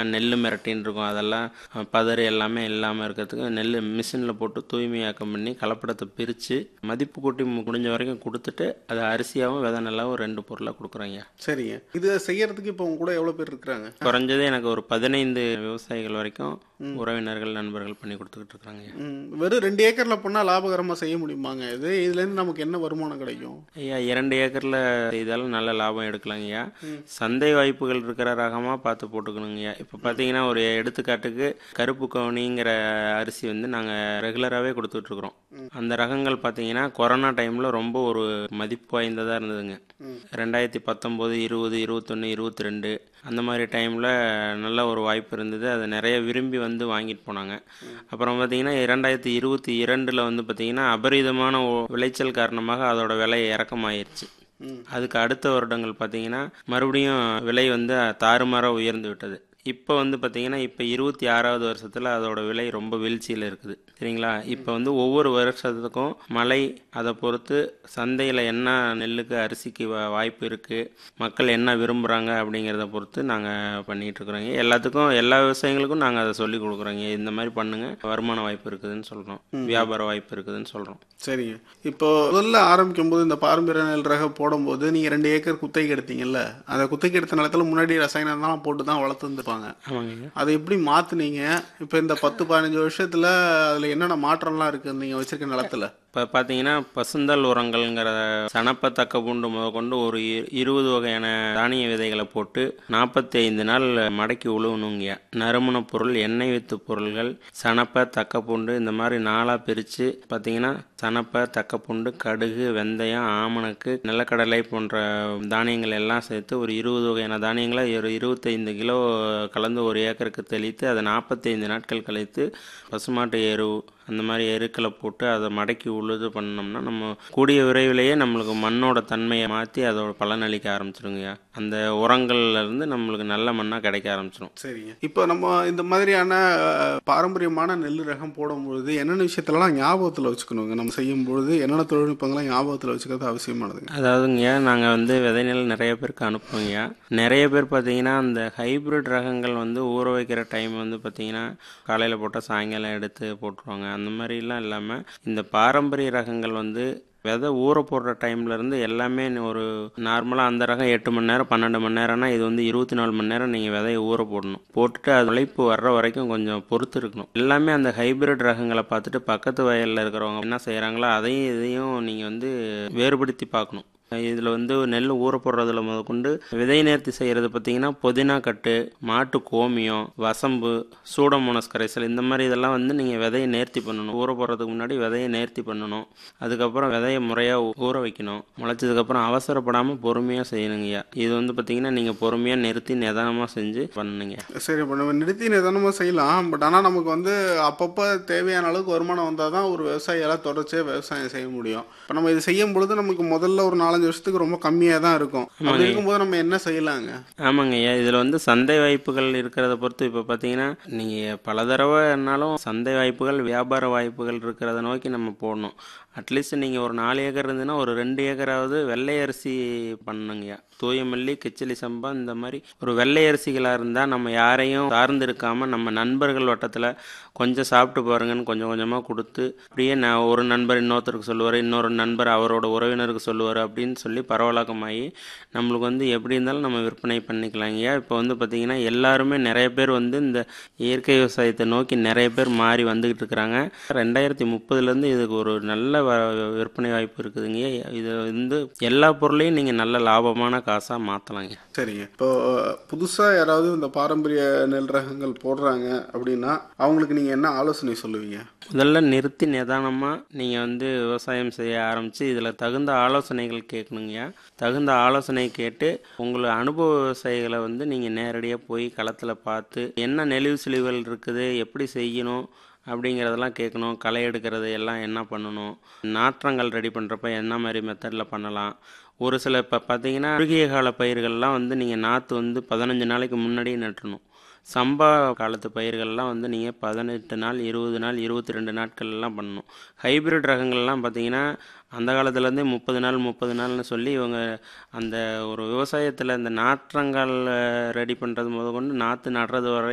நெல் மிரட்டின்னு இருக்கும் அதெல்லாம் அஹ், பதறு எல்லாமே இல்லாமல் இருக்கிறதுக்கு நெல் மிஷினில் போட்டு தூய்மையாக்கம் பண்ணி கலப்படத்தை பிரித்து மதிப்பு கூட்டி மு- முடிஞ்ச வரைக்கும் கொடுத்துட்டு அதை அரிசியாகவும் விதை நெல்லாவும் ரெண்டு பொருளாக கொடுக்குறோங்க சரிங்க இது செய்யறதுக்கு இப்போ உங்க கூட எவ்வளோ பேர் இருக்கிறாங்க குறைஞ்சது எனக்கு ஒரு பதினைந்து விவசாயிகள் வரைக்கும் உறவினர்கள் நண்பர்கள் பண்ணி கொடுத்துக்கிட்டு இருக்கிறாங்க ம், வெறும் ரெண்டு ஏக்கர்ல பண்ணால் லாபகரமாக செய்ய முடியுமாங்க இது இதுலேருந்து நமக்கு என்ன வருமானம் கிடைக்கும் ஐயா இரண்டு ஏக்கரில் செய்தாலும் நல்ல லாபம் எடுக்கலாங்கய்யா சந்தை வாய்ப்புகள் இருக்கிற ரகமாக பார்த்து போட்டுக்கணுங்கய்யா இப்போ பார்த்தீங்கன்னா ஒரு எடுத்துக்காட்டுக்கு கருப்பு கவுனிங்கிற அரிசி வந்து நாங்கள் ரெகுலராகவே கொடுத்துட்ருக்குறோம் அந்த ரகங்கள் பார்த்தீங்கன்னா கொரோனா டைமில் ரொம்ப ஒரு மதிப்பு வாய்ந்ததாக இருந்ததுங்க ரெண்டாயிரத்தி பத்தொம்போது இருபது இருபத்தொன்று இருபத்தி ரெண்டு அந்த மாதிரி டைமில் நல்ல ஒரு வாய்ப்பு இருந்தது அதை நிறைய விரும்பி வந்து வாங்கிட்டு போனாங்க அப்புறம் பார்த்தீங்கன்னா இரண்டாயிரத்தி இருபத்தி இரண்டில் வந்து பார்த்தீங்கன்னா அபரிதமான ஒ- விளைச்சல் காரணமாக அதோட விலை இறக்கமாயிருச்சு அதுக்கு அடுத்த வருடங்கள் பார்த்தீங்கன்னா மறுபடியும் விலை வந்து தாறுமாறாக உயர்ந்து விட்டது இப்போ வந்து பார்த்தீங்கன்னா இப்போ இருபத்தி ஆறாவது வருஷத்தில் அதோட விலை ரொம்ப வீழ்ச்சியில் இருக்குது சரிங்களா இப்போ வந்து ஒவ்வொரு வருஷத்துக்கும் மழை அதை பொறுத்து சந்தையில் என்ன நெல்லுக்கு அரிசிக்கு வா- வாய்ப்பு இருக்குது மக்கள் என்ன விரும்புகிறாங்க அப்படிங்கிறத பொறுத்து நாங்கள் பண்ணிகிட்டு இருக்கிறோங்க எல்லாத்துக்கும் எல்லா விவசாயிகளுக்கும் நாங்கள் அதை சொல்லி கொடுக்குறோங்க இந்த மாதிரி பண்ணுங்க வருமான வாய்ப்பு இருக்குதுன்னு சொல்கிறோம் வியாபார வாய்ப்பு இருக்குதுன்னு சொல்கிறோம் சரிங்க இப்போ முதல்ல ஆரம்பிக்கும் போது இந்த பாரம்பரிய நெல் ரகம் போடும்போது நீங்க ரெண்டு ஏக்கர் குத்தகைக்கு எடுத்தீங்கல்ல அந்த குத்தகைக்கு எடுத்த நிலத்துல முன்னாடி ரசாயனம் தான் போட்டு தான் வளர்த்துருந்துப்பாங்க ஆமாங்க அதை எப்படி மாத்துனீங்க இப்போ இந்த பத்து பதினஞ்சு வருஷத்துல அதுல என்னென்ன மாற்றம்லாம் இருக்கு நீங்க வச்சிருக்க நிலத்துல இப்போ பார்த்தீங்கன்னா பசுந்தல் உரங்கள்ங்கிற சனப்ப தக்க பூண்டு முதற்கொண்டு ஒரு இ- இருபது வகையான தானிய விதைகளை போட்டு நாற்பத்தி ஐந்து நாள் மடக்கி உழுவணுங்க நறுமண பொருள் எண்ணெய் வித்து பொருள்கள் சனப்ப தக்க பூண்டு இந்த மாதிரி நாளாக பிரித்து பார்த்தீங்கன்னா சனப்ப தக்க பூண்டு கடுகு வெந்தயம் ஆமணக்கு நிலக்கடலை போன்ற தானியங்கள் எல்லாம் சேர்த்து ஒரு இருபது வகையான தானியங்களை ஒரு இருபத்தைந்து கிலோ கலந்து ஒரு ஏக்கருக்கு தெளித்து அதை நாற்பத்தைந்து நாட்கள் கழித்து பசுமாட்டு எரு அந்த மாதிரி எருக்களை போட்டு அதை மடக்கி உழுது பண்ணோம்னா நம்ம கூடிய விரைவிலேயே நம்மளுக்கு மண்ணோட தன்மையை மாற்றி அதோட பலனளிக்க ஆரம்பிச்சிருங்கய்யா அந்த உரங்கள்ல இருந்து நம்மளுக்கு நல்ல மண்ணாக கிடைக்க ஆரம்பிச்சிடும் சரிங்க இப்போ நம்ம இந்த மாதிரியான அஹ், பாரம்பரியமான நெல் ரகம் போடும்பொழுது என்னென்ன விஷயத்தெல்லாம் ஞாபகத்தில் வச்சுக்கணுங்க நம்ம செய்யும் பொழுது என்னென்ன தொழில்நுட்பங்கள்லாம் ஞாபகத்தில் வச்சுக்கிறது அவசியமானதுங்க அதாவதுங்க நாங்கள் வந்து விதை நெல் நிறைய பேருக்கு அனுப்புவோங்க நிறைய பேர் பார்த்தீங்கன்னா அந்த ஹைப்ரிட் ரகங்கள் வந்து ஊற வைக்கிற டைம் வந்து பார்த்தீங்கன்னா காலையில் போட்டால் சாயங்காலம் எடுத்து போட்டுருவாங்க அந்த மாதிரிலாம் இல்லாமல் இந்த பாரம்பரிய ரகங்கள் வந்து விதை ஊற போடுற டைம்ல இருந்து எல்லாமே ஒரு நார்மலாக அந்த ரகம் எட்டு மணி நேரம் பன்னெண்டு மணி நேரம்னா இது வந்து இருபத்தி நாலு மணி நேரம் நீங்கள் விதையை ஊற போடணும் போட்டுட்டு அது உழைப்பு வர்ற வரைக்கும் கொஞ்சம் பொறுத்து இருக்கணும் எல்லாமே அந்த ஹைபிரிட் ரகங்களை பார்த்துட்டு பக்கத்து வயலில் இருக்கிறவங்க என்ன செய்கிறாங்களோ அதையும் இதையும் நீங்கள் வந்து வேறுபடுத்தி பார்க்கணும் இதில் வந்து நெல் ஊற போடுறதுல முதற்கொண்டு விதை நேர்த்தி செய்கிறது பார்த்தீங்கன்னா புதினா கட்டு மாட்டு கோமியம் வசம்பு சூடமோனஸ் கரைசல் இந்த மாதிரி இதெல்லாம் வந்து நீங்கள் விதையை நேர்த்தி பண்ணணும் ஊற போடுறதுக்கு முன்னாடி விதையை நேர்த்தி பண்ணணும் அதுக்கப்புறம் விதையை முறையாக ஊற வைக்கணும் முளைச்சதுக்கப்புறம் அவசரப்படாமல் பொறுமையாக செய்யணுங்கய்யா இது வந்து பார்த்தீங்கன்னா நீங்கள் பொறுமையாக நிறுத்தி நிதானமாக செஞ்சு பண்ணணுங்க சரி இப்போ நம்ம நிறுத்தி நிதானமாக செய்யலாம் பட் ஆனால் நமக்கு வந்து அப்பப்போ தேவையான அளவுக்கு வருமானம் வந்தால் தான் ஒரு விவசாயியால் தொடர்ச்சியாக விவசாயம் செய்ய முடியும் இப்போ நம்ம இது செய்யும் பொழுது நமக்கு முதல்ல ஒரு நாலஞ்சு வருஷத்துக்கு ரொம்ப கம்மியாக தான் இருக்கும் அப்படி இருக்கும்போது நம்ம என்ன செய்யலாங்க ஆமாங்க ஐயா இதில் வந்து சந்தை வாய்ப்புகள் இருக்கிறத பொறுத்து இப்போ பார்த்தீங்கன்னா நீங்கள் பல தடவைனாலும் சந்தை வாய்ப்புகள் வியாபார வாய்ப்புகள் இருக்கிறத நோக்கி நம்ம போடணும் அட்லீஸ்ட் நீங்கள் ஒரு நாலு ஏக்கர் இருந்ததுன்னா ஒரு ரெண்டு ஏக்கராவது வெள்ளை அரிசி பண்ணணுங்கய்யா தூயமல்லி கிச்சலி சம்பா இந்த மாதிரி ஒரு வெள்ளை அரிசிகளாக இருந்தால் நம்ம யாரையும் சார்ந்து இருக்காமல் நம்ம நண்பர்கள் வட்டத்தில் கொஞ்சம் சாப்பிட்டு பாருங்கன்னு கொஞ்சம் கொஞ்சமாக கொடுத்து அப்படியே நான் ஒரு நண்பர் இன்னொருத்தருக்கு சொல்லுவார் இன்னொரு நண்பர் அவரோட உறவினருக்கு சொல்லுவார் அப்படின்னு சொல்லி பரவலாக்கமாகி நம்மளுக்கு வந்து எப்படி இருந்தாலும் நம்ம விற்பனை பண்ணிக்கலாங்கய்யா இப்போ வந்து பார்த்திங்கன்னா எல்லாருமே நிறைய பேர் வந்து இந்த இயற்கை விவசாயத்தை நோக்கி நிறைய பேர் மாறி வந்துக்கிட்டு இருக்கிறாங்க ரெண்டாயிரத்தி முப்பதுலேருந்து இதுக்கு ஒரு நல்ல வ- விற்பனை வாய்ப்பு இருக்குதுங்க இது வந்து எல்லா பொருளையும் நீங்கள் நல்ல லாபமான காசாக மாற்றலாங்க சரிங்க இப்போ புதுசாக யாராவது இந்த பாரம்பரிய நெல் ரகங்கள் போடுறாங்க அப்படின்னா அவங்களுக்கு நீங்கள் என்ன ஆலோசனை சொல்லுவீங்க முதல்ல நிறுத்தி நிதானமாக நீங்கள் வந்து விவசாயம் செய்ய ஆரம்பித்து இதில் தகுந்த ஆலோசனைகள் கேட்கணுங்கய்யா தகுந்த ஆலோசனை கேட்டு உங்களை அனுபவ விவசாயிகளை வந்து நீங்கள் நேரடியாக போய் களத்தில் பார்த்து என்ன நெளிவு சுழிவுகள் இருக்குது எப்படி செய்யணும் அப்படிங்கிறதெல்லாம் கேட்கணும் களை எடுக்கிறது எல்லாம் என்ன பண்ணணும் நாற்றங்கள் ரெடி பண்ணுறப்ப என்ன மாதிரி மெத்தடில் பண்ணலாம் ஒரு சில இப்போ பார்த்தீங்கன்னா குறுகிய கால பயிர்கள்லாம் வந்து நீங்கள் நாற்று வந்து பதினஞ்சு நாளைக்கு முன்னாடியே நட்டணும் சம்பா காலத்து பயிர்கள்லாம் வந்து நீங்கள் பதினெட்டு நாள் இருபது நாள் இருபத்தி ரெண்டு நாட்கள்லாம் பண்ணணும் ஹைபிரிட் ரகங்கள்லாம் பார்த்தீங்கன்னா அந்த காலத்துலேருந்தே முப்பது நாள் முப்பது நாள்னு சொல்லி இவங்க அந்த ஒரு விவசாயத்தில் இந்த நாற்றங்கள் ரெடி பண்ணுறது முதற்கொண்டு நாற்று நடுறது வரை